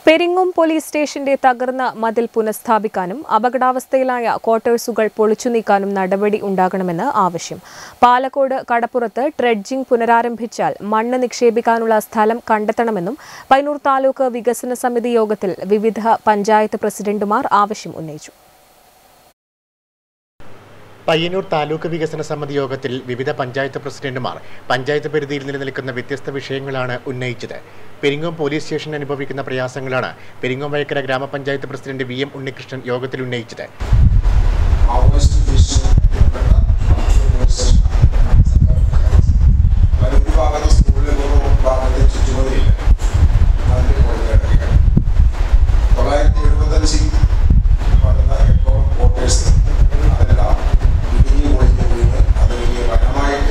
പെരിങ്ങും police സ്റ്റേഷന്റെ തകർന്ന മതിൽ പുനഃസ്ഥാപിക്കാനും അപകടാവസ്ഥയിലായ ക്വാർട്ടേഴ്സുകൾ പൊളിച്ചു നീക്കാനും നടപടി ഉണ്ടാകണമെന്ന് ആവശ്യം പാലക്കോട് കടപ്പുറത്ത് ട്രെഡ്ജിംഗ് പുനരാരംഭിച്ചാൽ മണ്ണ് നിക്ഷേപിക്കാനുള്ള സ്ഥലം കണ്ടെത്തണമെന്നും പൈനൂർ താലൂക്ക് വികസന സമിതി യോഗത്തിൽ വിവിധ പഞ്ചായത്ത് പ്രസിഡന്റുമാർ ആവശ്യം ഉന്നയിച്ചു പയ്യന്നൂർ താലൂക്ക് വികസന സമിതി യോഗത്തിൽ വിവിധ പഞ്ചായത്ത് പ്രസിഡന്റുമാർ പഞ്ചായത്ത് പരിധിയിൽ നിലനിൽക്കുന്ന വ്യത്യസ്ത വിഷയങ്ങളാണ് ഉന്നയിച്ചത് പെരിങ്ങോം പോലീസ് സ്റ്റേഷൻ അനുഭവിക്കുന്ന പ്രയാസങ്ങളാണ് പെരിങ്ങോം വയക്കര ഗ്രാമപഞ്ചായത്ത് പ്രസിഡന്റ് വി എം ഉണ്ണികൃഷ്ണൻ യോഗത്തിൽ ഉന്നയിച്ചത് മാവോയിസ്റ്റ് ഭീഷണിപ്പെട്ട ഒരു ഭാഗത്ത് സ്കൂളുകളോ ഭാഗത്ത് ചുറ്റുമതിയില്ല അതിൻ്റെ പുറത്തിടക്കുക തൊള്ളായിരത്തി എഴുപത്തഞ്ചിൽ പണിത എക്കോളം ക്വാർട്ടേഴ്സ് അതെല്ലാം ഇടിഞ്ഞു പൊളിഞ്ഞു വീണ് അത് വലിയ വനമായിട്ട്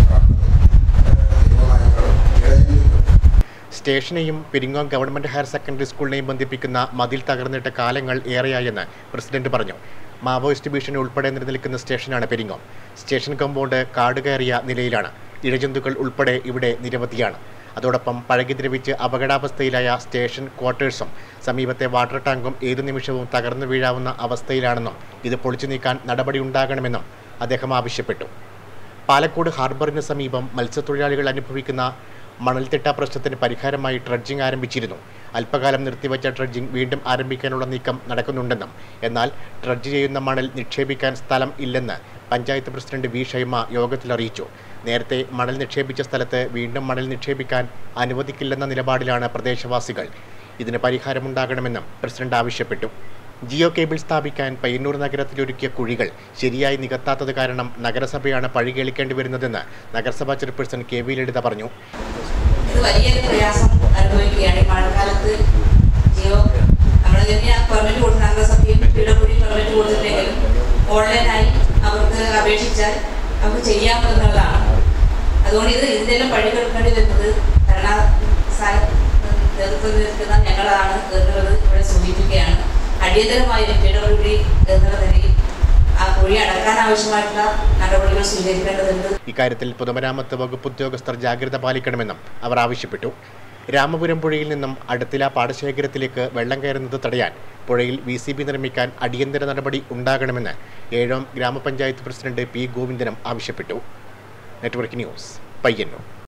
ദൈവനായകളും ഇഴഞ്ഞു സ്റ്റേഷനെയും പെരിങ്ങോം ഗവൺമെന്റ് ഹയർ സെക്കൻഡറി സ്കൂളിനെയും ബന്ധിപ്പിക്കുന്ന മതിൽ തകർന്നിട്ട് കാലങ്ങൾ ഏറെയായെന്ന് പ്രസിഡന്റ് പറഞ്ഞു മാവോയിസ്റ്റ് ഭീഷണി ഉൾപ്പെടെ നിലനിൽക്കുന്ന സ്റ്റേഷനാണ് പെരിങ്ങോം സ്റ്റേഷൻ കമ്പൗണ്ട് കാട് കയറിയ നിലയിലാണ് ഇഴജന്തുക്കൾ ഉൾപ്പെടെ ഇവിടെ നിരവധിയാണ് അതോടൊപ്പം പഴകി ദ്രവിച്ച് അപകടാവസ്ഥയിലായ സ്റ്റേഷൻ ക്വാർട്ടേഴ്സും സമീപത്തെ വാട്ടർ ടാങ്കും ഏതു നിമിഷവും തകർന്നു വീഴാവുന്ന അവസ്ഥയിലാണെന്നും ഇത് പൊളിച്ചു നീക്കാൻ നടപടിയുണ്ടാകണമെന്നും അദ്ദേഹം ആവശ്യപ്പെട്ടു പാലക്കോട് ഹാർബറിന് സമീപം മത്സ്യത്തൊഴിലാളികൾ അനുഭവിക്കുന്ന മണൽത്തിട്ട പ്രശ്നത്തിന് പരിഹാരമായി ട്രഡ്ജിംഗ് ആരംഭിച്ചിരുന്നു അല്പകാലം നിർത്തിവച്ച ട്രഡ്ജിംഗ് വീണ്ടും ആരംഭിക്കാനുള്ള നീക്കം നടക്കുന്നുണ്ടെന്നും എന്നാൽ ട്രഡ്ജ് ചെയ്യുന്ന മണൽ നിക്ഷേപിക്കാൻ സ്ഥലം ഇല്ലെന്ന് പഞ്ചായത്ത് പ്രസിഡന്റ് വി ഷൈമ യോഗത്തിൽ അറിയിച്ചു നേരത്തെ മണൽ നിക്ഷേപിച്ച സ്ഥലത്ത് വീണ്ടും മണൽ നിക്ഷേപിക്കാൻ അനുവദിക്കില്ലെന്ന നിലപാടിലാണ് പ്രദേശവാസികൾ ഇതിന് പരിഹാരമുണ്ടാകണമെന്നും പ്രസിഡന്റ് ആവശ്യപ്പെട്ടു ജിയോ കേബിൾ സ്ഥാപിക്കാൻ പയ്യന്നൂർ നഗരത്തിലൊരുക്കിയ കുഴികൾ ശരിയായി നികത്താത്തത് കാരണം നഗരസഭയാണ് പഴി കേൾക്കേണ്ടി വരുന്നതെന്ന് നഗരസഭാ ചെയർപേഴ്സൺ കെ വി ലളിത പറഞ്ഞു ഇത് വലിയൊരു പ്രയാസം അനുഭവിക്കുകയാണ് ഈ മഴക്കാലത്ത് ജിയോ നമ്മൾ തന്നെ പെർമിറ്റ് കൊടുത്ത് നഗരസഭയും പിഴപൊഴി പെർമിറ്റ് കൊടുത്തിട്ടെങ്കിലും ഓൺലൈനായി അവർക്ക് അപേക്ഷിച്ചാൽ അവർക്ക് ചെയ്യാമെന്നുള്ളതാണ് അതുകൊണ്ട് ഇത് ഇതിൻ്റെല്ലാം പഴി കേൾക്കേണ്ടി വരുന്നത് ഭരണ നേതൃത്വത്തിൽ നിൽക്കുന്ന ഞങ്ങളാണ് എന്നുള്ളത് ഇവിടെ സൂചിപ്പിക്കുകയാണ് അടിയന്തരമായി ഒരു പിഴപൊഴി എന്നുള്ള നിലയിൽ ആ കുഴി അടക്കാൻ ആവശ്യമായിട്ടുള്ള നടപടികൾ സ്വീകരിക്കേണ്ടതുണ്ട് ഇക്കാര്യത്തിൽ പൊതുമരാമത്ത് വകുപ്പ് ഉദ്യോഗസ്ഥർ ജാഗ്രത പാലിക്കണമെന്നും അവർ ആവശ്യപ്പെട്ടു രാമപുരം പുഴയിൽ നിന്നും അടുത്തില പാടശേഖരത്തിലേക്ക് വെള്ളം കയറുന്നത് തടയാൻ പുഴയിൽ വി സി ബി നിർമ്മിക്കാൻ അടിയന്തര നടപടി ഉണ്ടാകണമെന്ന് ഏഴോം ഗ്രാമപഞ്ചായത്ത് പ്രസിഡന്റ് പി ഗോവിന്ദനും ആവശ്യപ്പെട്ടു നെറ്റ്വർക്ക് ന്യൂസ് പയ്യന്നൂർ